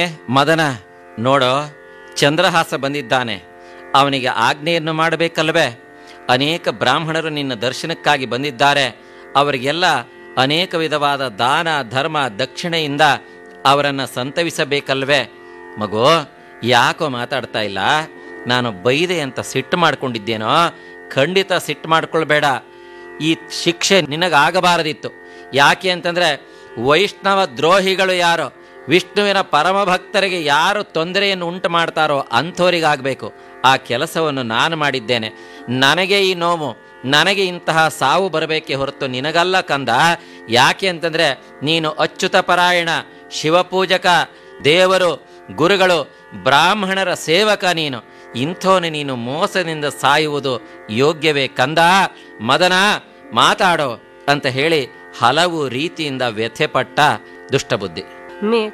ಮದನ ನೋಡೋ ಚಂದ್ರಹಾಸ ಬಂದಿದ್ದಾನೆ ಅವನಿಗೆ ಆಜ್ಞೆಯನ್ನು ಮಾಡಬೇಕಲ್ವೇ ಅನೇಕ ಬ್ರಾಹ್ಮಣರು ನಿನ್ನ ದರ್ಶನಕ್ಕಾಗಿ ಬಂದಿದ್ದಾರೆ ಅವರಿಗೆಲ್ಲ ಅನೇಕ ವಿಧವಾದ ದಾನ ಧರ್ಮ ದಕ್ಷಿಣೆಯಿಂದ ಅವರನ್ನು ಸಂತವಿಸಬೇಕಲ್ವೇ ಮಗು ಯಾಕೋ ಮಾತಾಡ್ತಾ ಇಲ್ಲ ನಾನು ಬೈದೆ ಅಂತ ಸಿಟ್ಟು ಮಾಡ್ಕೊಂಡಿದ್ದೇನೋ ಖಂಡಿತ ಸಿಟ್ಟು ಮಾಡ್ಕೊಳ್ಬೇಡ ಈ ಶಿಕ್ಷೆ ನಿನಗಾಗಬಾರದಿತ್ತು ಯಾಕೆ ಅಂತಂದ್ರೆ ವೈಷ್ಣವ ದ್ರೋಹಿಗಳು ಯಾರು ವಿಷ್ಣುವಿನ ಪರಮ ಭಕ್ತರಿಗೆ ಯಾರು ತೊಂದರೆಯನ್ನು ಉಂಟು ಮಾಡ್ತಾರೋ ಅಂಥವರಿಗಾಗಬೇಕು ಆ ಕೆಲಸವನ್ನು ನಾನು ಮಾಡಿದ್ದೇನೆ ನನಗೆ ಈ ನೋವು ನನಗೆ ಇಂತಹ ಸಾವು ಬರಬೇಕೇ ಹೊರತು ನಿನಗಲ್ಲ ಕಂದ ಯಾಕೆ ಅಂತಂದ್ರೆ ನೀನು ಅಚ್ಯುತ ಪರಾಯಣ ಶಿವಪೂಜಕ ದೇವರು ಗುರುಗಳು ಬ್ರಾಹ್ಮಣರ ಸೇವಕ ನೀನು ಇಂಥವನು ನೀನು ಮೋಸದಿಂದ ಸಾಯುವುದು ಯೋಗ್ಯವೇ ಕಂದ ಮದನ ಮಾತಾಡೋ ಅಂತ ಹೇಳಿ ಹಲವು ರೀತಿಯಿಂದ ವ್ಯಥೆಪಟ್ಟ ದುಷ್ಟಬುದ್ಧಿ ಮೇ